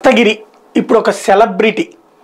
దస్తగిరి ఇప్పుడు ఒక సెలబ్రిటీ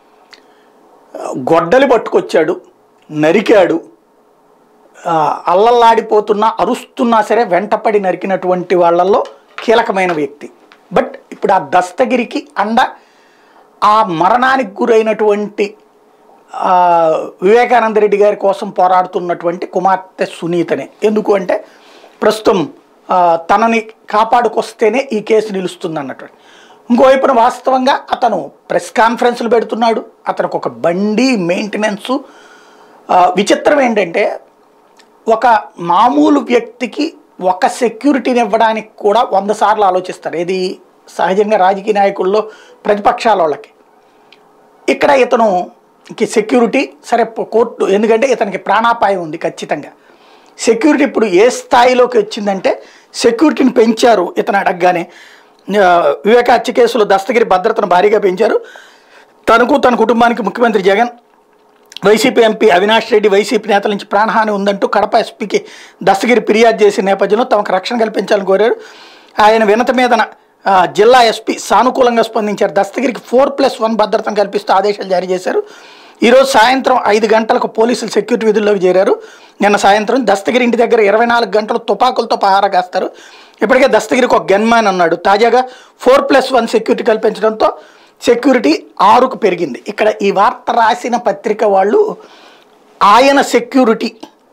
గొడ్డలి పట్టుకొచ్చాడు నరికాడు ఆ, అల్లల్లాడిపోతున్నా అరుస్తున్నా సరే వెంటపడి నరికినటువంటి వాళ్ళల్లో కీలకమైన వ్యక్తి బట్ ఇప్పుడు ఆ దస్తగిరికి అండ ఆ మరణానికి గురైనటువంటి ఆ, వివేకానంద రెడ్డి గారి కోసం పోరాడుతున్నటువంటి కుమార్తె సునీతనే ఎందుకు అంటే ప్రస్తుతం ఆ, తనని కాపాడుకొస్తేనే ఈ కేసు నిలుస్తుంది అన్నటువంటి ఇంకోవైపున వాస్తవంగా అతను ప్రెస్ కాన్ఫరెన్స్లు పెడుతున్నాడు అతనికి ఒక బండి మెయింటెనెన్సు ఆ, విచిత్రం ఏంటంటే ఒక మామూలు వ్యక్తికి ఒక సెక్యూరిటీని ఇవ్వడానికి కూడా వంద సార్లు ఆలోచిస్తారు ఇది సహజంగా రాజకీయ నాయకుల్లో ప్రతిపక్షాల వాళ్ళకి ఇక్కడ ఇతను కి సెక్యూరిటీ సరే పో- కోర్టు ఎందుకంటే ఇతనికి ప్రాణాపాయం ఉంది ఖచ్చితంగా సెక్యూరిటీ ఇప్పుడు ఏ స్థాయిలోకి వచ్చిందంటే సెక్యూరిటీని పెంచారు ఇతను అడగగానే ఆ, వివేక హత్య కేసులో దస్తగిరి భద్రతను భారీగా పెంచారు తనకు తన కుటుంబానికి ముఖ్యమంత్రి Jagan YCP MP Avinash Reddy YCP నేతల నుంచి ప్రాణహాని ఉందంటూ కడప ఎస్పీకి దస్తగిరి ఫిర్యాదు చేసిన నేపథ్యంలో తమకు రక్షణ కల్పించాలని కోరారు ఆయన వినతి మీదన ఆ, జిల్లా ఎస్పీ సానుకూలంగా స్పందించారు దస్తగిరికి ఫోర్ ప్లస్ వన్ భద్రతను కల్పిస్తూ ఆదేశాలు జారీ చేశారు ఈరోజు సాయంత్రం ఐదు గంటలకు పోలీసులు సెక్యూరిటీ విధుల్లోకి చేరారు నిన్న సాయంత్రం దస్తగిరి ఇంటి దగ్గర ఇరవై నాలుగు గంటలు తుపాకులతో పహారా కాస్తారు ఇప్పటికే దస్తగిరికి ఒక గన్మ్యాన్ అన్నాడు తాజాగా ఫోర్ ప్లస్ వన్ సెక్యూరిటీ కల్పించడంతో సెక్యూరిటీ ఆరుకు పెరిగింది ఇక్కడ ఈ వార్త రాసిన పత్రిక వాళ్ళు ఆయన సెక్యూరిటీ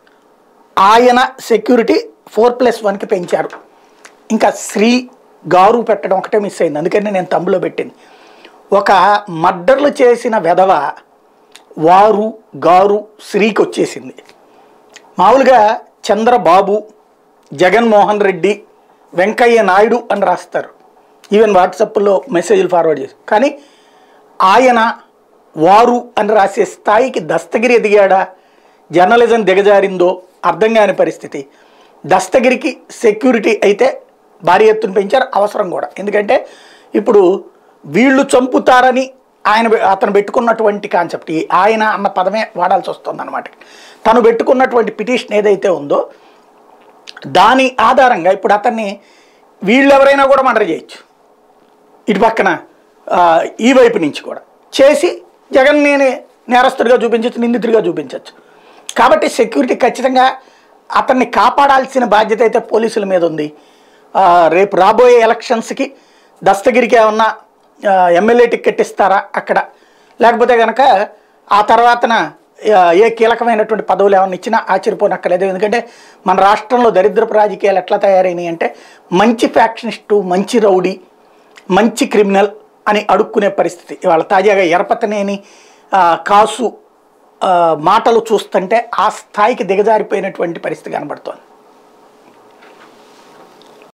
ఆయన సెక్యూరిటీ ఫోర్ ప్లస్ వన్కి పెంచారు ఇంకా శ్రీ గారు పెట్టడం ఒకటే మిస్ అయింది అందుకని నేను తమ్ములో పెట్టింది ఒక మర్డర్లు చేసిన వెధవ వారు గారు శ్రీకి వచ్చేసింది మామూలుగా చంద్రబాబు జగన్మోహన్ రెడ్డి వెంకయ్య నాయుడు అని రాస్తారు ఈవెన్ వాట్సాప్లో మెసేజ్లు ఫార్వర్డ్ చేసి కానీ ఆయన వారు అని రాసే స్థాయికి దస్తగిరి ఎదిగాడా జర్నలిజం దిగజారిందో అర్థం కాని పరిస్థితి దస్తగిరికి సెక్యూరిటీ అయితే భారీ ఎత్తున పెంచారు అవసరం కూడా ఎందుకంటే ఇప్పుడు వీళ్ళు చంపుతారని ఆయన అతను పెట్టుకున్నటువంటి కాన్సెప్ట్ ఈ ఆయన అన్న పదమే వాడాల్సి వస్తుంది అనమాట తను పెట్టుకున్నటువంటి పిటిషన్ ఏదైతే ఉందో దాని ఆధారంగా ఇప్పుడు అతన్ని వీళ్ళెవరైనా కూడా మర్డర్ చేయొచ్చు ఇటు పక్కన ఆ, ఈ వైపు నుంచి కూడా చేసి జగన్ నేను నేరస్తుడిగా చూపించవచ్చు నిందితుడిగా చూపించవచ్చు కాబట్టి సెక్యూరిటీ ఖచ్చితంగా అతన్ని కాపాడాల్సిన బాధ్యత అయితే పోలీసుల మీద ఉంది ఆ, రేపు రాబోయే ఎలక్షన్స్కి దస్తగిరికి ఏమన్నా ఆ, ఎమ్మెల్యే టికెట్ ఇస్తారా అక్కడ లేకపోతే కనుక ఆ తర్వాతన ఆ, ఏ కీలకమైనటువంటి పదవులు ఏమైనా ఇచ్చినా ఆశ్చర్యపోనక్కర్లేదు ఎందుకంటే మన రాష్ట్రంలో దరిద్రపు రాజకీయాలు ఎట్లా తయారైనాయి అంటే మంచి ఫ్యాక్షనిస్టు మంచి రౌడీ మంచి క్రిమినల్ అని అడుక్కునే పరిస్థితి ఇవాళ తాజాగా ఎరపతనేని ఆ, కాసు ఆ, మాటలు చూస్తుంటే ఆ స్థాయికి దిగజారిపోయినటువంటి పరిస్థితి కనబడుతోంది